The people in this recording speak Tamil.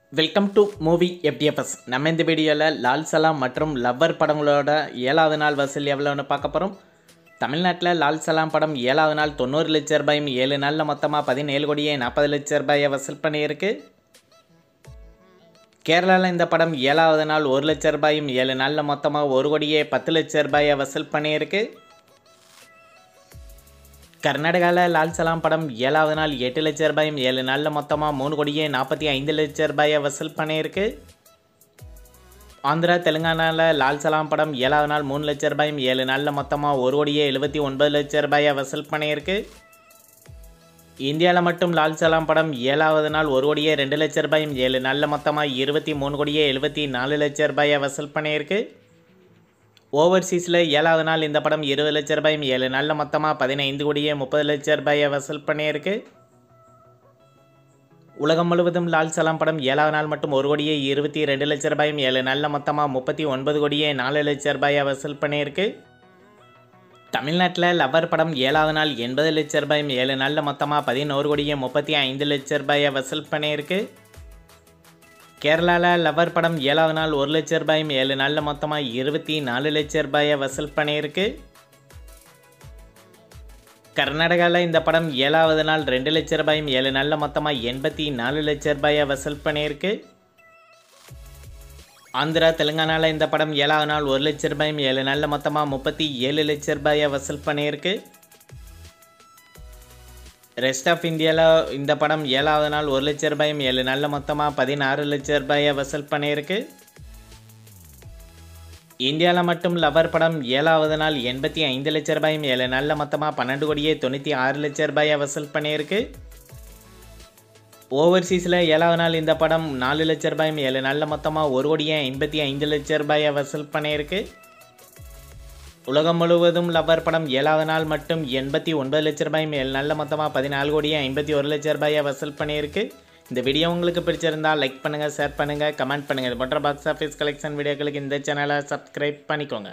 வெல்கம் டு மூவி எஃப்டிஎஃப்எஸ் நம்ம இந்த வீடியோவில் லால் சலாம் மற்றும் லவ்வர் படங்களோட ஏழாவது நாள் வசூல் எவ்வளோன்னு பார்க்க போகிறோம் தமிழ்நாட்டில் லால் சலாம் படம் ஏழாவது நாள் தொண்ணூறு லட்ச ரூபாயும் ஏழு நாளில் மொத்தமாக பதினேழு கோடியே நாற்பது லட்ச ரூபாயை வசூல் பண்ணியிருக்கு கேரளாவில் இந்த படம் ஏழாவது நாள் ஒரு லட்ச ரூபாயும் ஏழு நாளில் மொத்தமாக ஒரு கோடியே பத்து லட்ச ரூபாயை வசூல் பண்ணியிருக்கு கர்நாடகாவில் லால் சலாம் படம் ஏழாவது நாள் எட்டு லட்ச ரூபாயும் ஏழு நாளில் மொத்தமாக மூணு கோடியே நாற்பத்தி ஐந்து லட்ச ரூபாயை வசூல் பண்ணியிருக்கு ஆந்திரா தெலுங்கானாவில் லால் சலாம் படம் ஏழாவது நாள் மூணு லட்ச ரூபாயும் ஏழு நாளில் மொத்தமாக ஒரு கோடியே எழுபத்தி ஒன்பது லட்ச ரூபாயை வசூல் பண்ணியிருக்கு இந்தியாவில் மட்டும் லால் சலாம் படம் ஏழாவது நாள் ஒரு கோடியே ரெண்டு லட்ச ரூபாயும் ஏழு நாளில் மொத்தமாக இருபத்தி மூணு கோடியே எழுபத்தி நாலு லட்ச ரூபாயை வசூல் பண்ணியிருக்கு ஓவர்சீஸில் ஏழாவது நாள் இந்த படம் இருபது லட்ச ரூபாயும் ஏழு நாளில் மொத்தமாக பதினைந்து கோடியே முப்பது லட்ச ரூபாயை வசூல் பண்ணியிருக்கு உலகம் முழுவதும் லால் சலாம் படம் ஏழாவது நாள் மட்டும் ஒரு கோடியே இருபத்தி ரெண்டு லட்ச ரூபாயும் ஏழு நாளில் மொத்தமாக முப்பத்தி ஒன்பது கோடியே நாலு லட்ச ரூபாயை வசூல் பண்ணியிருக்கு தமிழ்நாட்டில் லவர் படம் ஏழாவது நாள் எண்பது லட்ச ரூபாயும் ஏழு நாளில் மொத்தமாக பதினோரு கோடியே முப்பத்தி ஐந்து லட்ச ரூபாயை வசூல் பண்ணியிருக்கு கேரளாவில் லவர் படம் ஏழாவது நாள் ஒரு லட்ச ரூபாயும் ஏழு நாளில் மொத்தமாக இருபத்தி நாலு லட்ச ரூபாயை வசூல் பண்ணியிருக்கு கர்நாடகாவில் இந்த படம் ஏழாவது நாள் ரெண்டு லட்ச ரூபாயும் ஏழு நாளில் மொத்தமாக எண்பத்தி நாலு லட்ச ரூபாயை வசூல் பண்ணியிருக்கு ஆந்திரா தெலுங்கானாவில் இந்த படம் ஏழாவது நாள் ஒரு லட்ச ரூபாயும் ஏழு நாளில் மொத்தமாக முப்பத்தி ஏழு லட்ச ரூபாயை வசூல் பண்ணியிருக்கு ரெஸ்ட் ஆஃப் இந்தியாவில் இந்த படம் ஏழாவது நாள் ஒரு லட்ச ரூபாயும் ஏழு நாளில் மொத்தமாக பதினாறு லட்ச ரூபாயை வசூல் பண்ணியிருக்கு இந்தியாவில் மட்டும் லவர் படம் ஏழாவது நாள் எண்பத்தி ஐந்து லட்ச ரூபாயும் ஏழு நாளில் மொத்தமாக பன்னெண்டு கோடியே தொண்ணூற்றி ஆறு லட்ச ரூபாயை வசூல் பண்ணியிருக்கு ஓவர்சீஸில் ஏழாவது நாள் இந்த படம் நாலு லட்ச ரூபாயும் ஏழு நாளில் மொத்தமாக ஒரு கோடியே ஐம்பத்தி ஐந்து லட்ச ரூபாயை வசூல் பண்ணியிருக்கு உலகம் முழுவதும் லவ்வர் படம் ஏழாவது நாள் மட்டும் எண்பத்தி ஒன்பது லட்ச ரூபாயும் ஏழு நாளில் மொத்தமாக பதினாலு கோடியே ஐம்பத்தி ஒரு லட்ச ரூபாயை வசூல் பண்ணியிருக்கு இந்த வீடியோ உங்களுக்கு பிடிச்சிருந்தா லைக் பண்ணுங்கள் ஷேர் பண்ணுங்கள் கமெண்ட் பண்ணுங்கள் இது போன்ற பாக்ஸ் ஆஃபீஸ் கலெக்ஷன் வீடியோக்களுக்கு இந்த சேனலை சப்ஸ்கிரைப் பண்ணிக்கோங்க